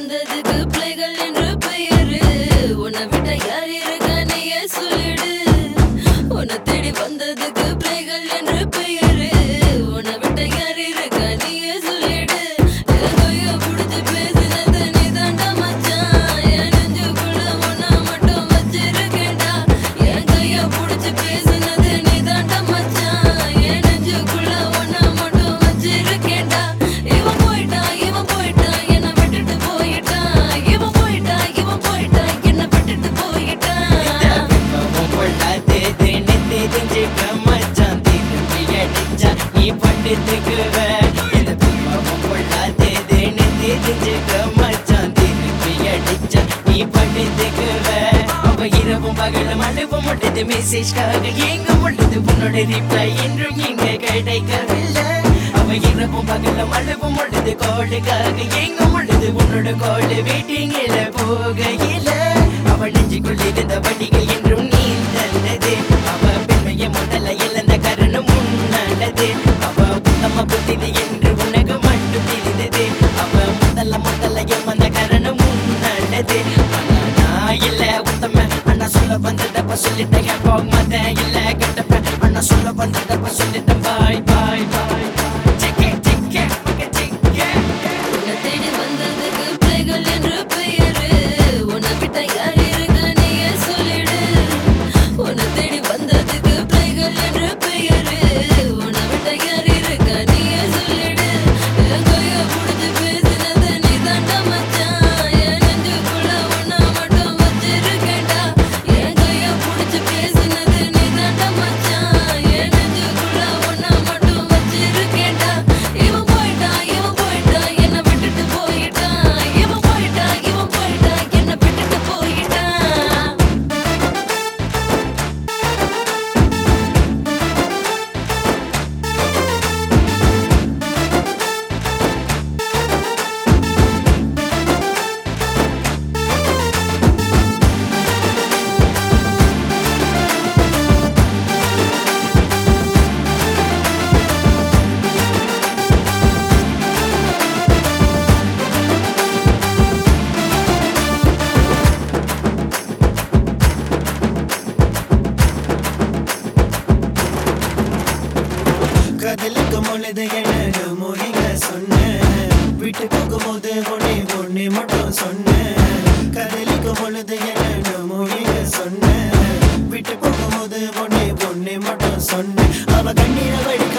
வந்ததுக்கு பிள்ளைகள் என்று பெயரு உன்னை விட்ட யார் இருக்க நீயே சொல்லிடு உன்னை தேடி வந்ததுக்கு பிள்ளைகள் என்று பெயரு உன்னை விட்ட யார் இருக்க நீயே சொல்லிடு என் கைய புடிச்சு பேசினது நீ தாண்டா மச்சான் என் நெஞ்சுக்குள்ள உன்னை மட்டும் வச்சிருக்கேன்டா என் கைய புடிச்சு பேசினது நீ தாண்டா மச்சான் என் நெஞ்சுக்குள்ள உன்னை மட்டும் வச்சிருக்கேன்டா இவன் போயிட்டான் இவன் போயிட்டான் என்னை விட்டுட்டு போயிட்டான் இவன் போயிட்டான் இவன் போயிட்டான் என்னை விட்டுட்டு போயிட்டான் விபவம் கொள்ளாதே தினத்தை தெரிஞ்சுக்க மச்சான் திரும்பி அடிச்சா நீ பண்டித்துக்குவ இந்த விபவம் கொள்ளாதே தினத்தை தெரிஞ்சுக்க மச்சான் திரும்பி அடிச்சா நீ பண்டித்துக்குவ அவ இரவும் பகலும் அழுவ முட்டது மெசேஜ்காக எங்க முட்டது உன்னோட ரிப்ளை என்றும் இங்க கிடைக்கவில்லை அவ இரவும் பகலும் அழுவ முட்டது கோளுக்காக எங்க முட்டது உன்னோட கோடு வெயிட்டிங்கில போகையில அவள் நெஞ்சுக்குள் இருந்த வடிகை என்றும் நீ தந்தது அவ பெண்மைய முதல்ல இழந்த கரணம் முன்னது அவ உத்தம புத்திது என்று உனக்கு மட்டும் தெரிந்தது அவ முதல்ல முதல்ல எம்மந்த கரணம் முன்னது ஆனா நான் இல்ல உத்தம அண்ணா சொல்ல வந்ததப்ப சொல்லிட்டேன் போக மாட்டேன் இல்ல கெட்டப்ப அண்ணா சொல்ல வந்ததப்ப சொல்லிட்டேன் பாய் பாய் பாய் சிக்கே சிக்கே சிக்கே உன்னை தேடி வந்ததுக்கு பிள்ளைகள் என்று பெயரு உன்னை விட்ட யார் இருக்க நீயே சொல்லிடு உன்னை தேடி வந்ததுக்கு பிள்ளைகள் என்று பெயரு உன்னை விட்ட யார் இருக்க நீயே சொல்லிடு என் கைய புடிச்சு பேசினது நீ தாண்டா மச்சான் என் நெஞ்சுக்குள்ள உன்னை மட்டும் வச்சிருக்கேன்டா என் கைய புடிச்சு பேசினது நீ தாண்டா மச்சான் என் நெஞ்சுக்குள்ள உன்னை மட்டும் வச்சிருக்கேன்டா இவன் போயிட்டான் இவன் போயிட்டான் என்னை விட்டுட்டு போயிட்டான் இவன் போயிட்டான் இவன் போயிட்டான் என்னை விட்டுட்டு போயிட்டான் காதலிக்கும் பொழுது எனக்கு மொழிக சொன்ன விட்டு போகும்போது ஒன்னே ஒன்னே மட்டும் சொன்னேன் காதலிக்கும் பொழுது எனக்கு மொழிக சொன்ன விட்டு போகும்போது ஒன்னே ஒன்னே மட்டும் சொன்னேன் அவ கண்ணீரை வடிக்க